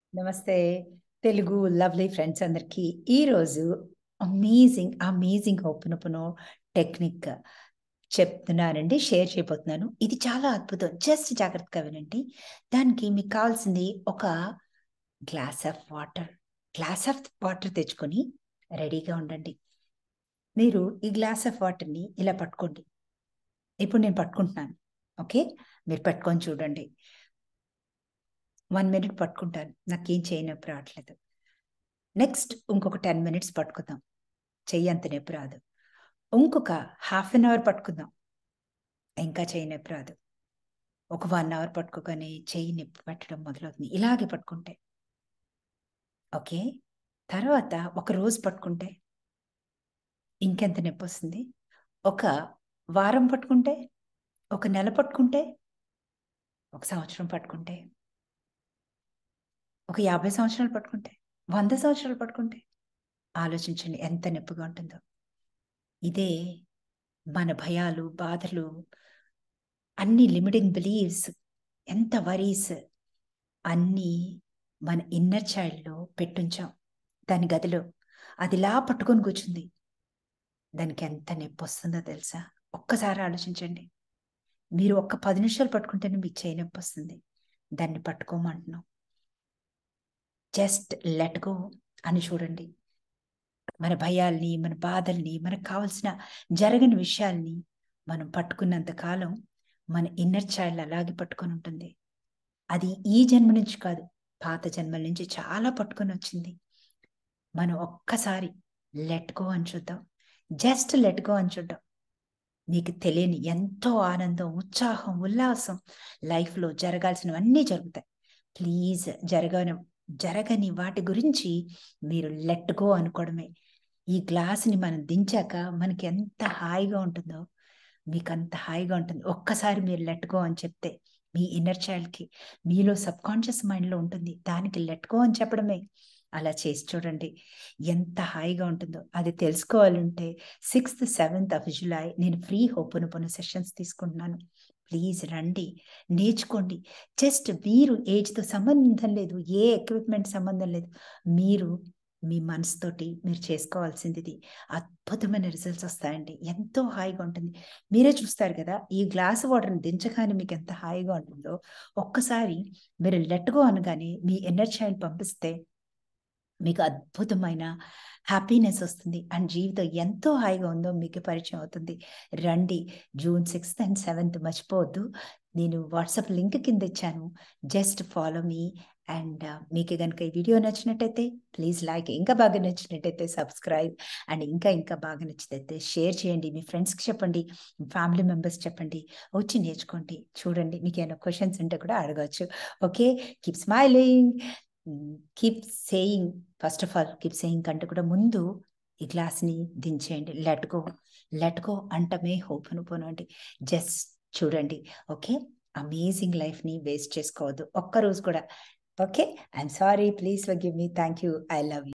నమస్తే Telugu lovely friends అందరికీ ఈరోజు అమేజింగ్ అమేజింగ్ ఓపెన్ టెక్నిక్ చెప్తున్నానండి షేర్ చేయబోతున్నాను ఇది చాలా అద్భుతం జస్ట్ జాగ్రత్తగా వినండి దానికి మీకు కావాల్సింది ఒక glass of water glass of water తెచ్చుకొని రెడీగా ఉండండి మీరు ఈ గ్లాస్ ఆఫ్ వాటర్ని ఇలా పట్టుకోండి ఇప్పుడు నేను పట్టుకుంటున్నాను ఓకే మీరు పట్టుకొని చూడండి వన్ మినిట్ పట్టుకుంటాను నాకేం చెయ్యి నొప్పి రావట్లేదు నెక్స్ట్ ఇంకొక టెన్ మినిట్స్ పట్టుకుందాం చెయ్యి అంత నొప్పి రాదు ఇంకొక హాఫ్ అన్ అవర్ పట్టుకుందాం ఇంకా చెయ్యి నొప్పి రాదు ఒక వన్ అవర్ పట్టుకోగానే చెయ్యి నొప్పి పెట్టడం మొదలవుతుంది ఇలాగే పట్టుకుంటే ఓకే తర్వాత ఒక రోజు పట్టుకుంటే ఇంకెంత నొప్పి వస్తుంది ఒక వారం పట్టుకుంటే ఒక నెల పట్టుకుంటే ఒక సంవత్సరం పట్టుకుంటే ఒక యాభై సంవత్సరాలు పట్టుకుంటే వంద సంవత్సరాలు పట్టుకుంటే ఆలోచించండి ఎంత నొప్పిగా ఉంటుందో ఇదే మన భయాలు బాధలు అన్ని లిమిటింగ్ బిలీవ్స్ ఎంత వరీస్ అన్నీ మన ఇన్నర్ చైల్డ్లో పెట్టుంచాం దాని గదిలో అదిలా పట్టుకొని కూర్చుంది దానికి ఎంత నొప్పి వస్తుందో తెలుసా ఒక్కసారి ఆలోచించండి మీరు ఒక్క పది నిమిషాలు పట్టుకుంటేనే మీకు చేయి నొప్పి వస్తుంది దాన్ని పట్టుకోమంటున్నాం జస్ట్ లెట్ గో అని చూడండి మన భయాల్ని మన బాధల్ని మనకు కావలసిన జరగని విషయాల్ని మనం పట్టుకున్నంత కాలం మన ఇన్నర్ చైల్డ్ అలాగే పట్టుకొని ఉంటుంది అది ఈ జన్మ నుంచి కాదు పాత జన్మల నుంచి చాలా పట్టుకొని వచ్చింది మనం ఒక్కసారి లెట్ గో అని చూద్దాం జస్ట్ లెట్ గో అని చూద్దాం మీకు తెలియని ఎంతో ఆనందం ఉత్సాహం ఉల్లాసం లైఫ్లో జరగాల్సినవన్నీ జరుగుతాయి ప్లీజ్ జరగని జరగని వాటి గురించి మీరు లెట్ గో అనుకోవడమే ఈ గ్లాసుని మనం దించాక మనకి ఎంత హాయిగా ఉంటుందో మీకు అంత హాయిగా ఉంటుంది ఒక్కసారి మీరు లెట్ గో అని చెప్తే మీ ఇన్నర్ చైల్డ్కి మీలో సబ్ కాన్షియస్ మైండ్లో ఉంటుంది దానికి లెట్ గో అని చెప్పడమే అలా చేసి చూడండి ఎంత హాయిగా ఉంటుందో అది తెలుసుకోవాలంటే సిక్స్త్ సెవెంత్ ఆఫ్ జులై నేను ఫ్రీ హోపునొపను సెషన్స్ తీసుకుంటున్నాను ప్లీజ్ రండి నేర్చుకోండి జస్ట్ మీరు ఏజ్తో సంబంధం లేదు ఏ ఎక్విప్మెంట్ సంబంధం లేదు మీరు మీ మనసుతోటి మీరు చేసుకోవాల్సింది ఇది అద్భుతమైన రిజల్ట్స్ వస్తాయండి ఎంతో హాయిగా ఉంటుంది మీరే చూస్తారు కదా ఈ గ్లాస్ వాటర్ని దించగానే మీకు ఎంత హాయిగా ఉంటుందో ఒక్కసారి మీరు లెట్గో అనగానే మీ ఎనర్జీ చైల్డ్ పంపిస్తే మీకు అద్భుతమైన హ్యాపీనెస్ వస్తుంది అండ్ జీవితం ఎంతో హాయిగా ఉందో మీకు పరిచయం అవుతుంది రండి జూన్ సిక్స్త్ అండ్ సెవెంత్ మర్చిపోవద్దు నేను వాట్సాప్ లింక్ కింద ఇచ్చాను జస్ట్ ఫాలో మీ అండ్ మీకు కనుక ఈ వీడియో నచ్చినట్టయితే ప్లీజ్ లైక్ ఇంకా బాగా నచ్చినట్టయితే సబ్స్క్రైబ్ అండ్ ఇంకా ఇంకా బాగా నచ్చినట్టయితే షేర్ చేయండి మీ ఫ్రెండ్స్కి చెప్పండి ఫ్యామిలీ మెంబర్స్ చెప్పండి వచ్చి నేర్చుకోండి చూడండి మీకు ఏమైనా క్వశ్చన్స్ ఉంటే కూడా అడగవచ్చు okay keep smiling keep saying first of all keep saying కంటే కూడా ముందు ఈ గ్లాస్ని దించేయండి లెట్గో లెట్గో అంటమే హోప్ అనుకోనండి జస్ట్ చూడండి ఓకే అమేజింగ్ లైఫ్ని వేస్ట్ చేసుకోవద్దు ఒక్కరోజు కూడా okay I'm sorry please forgive me thank you I love you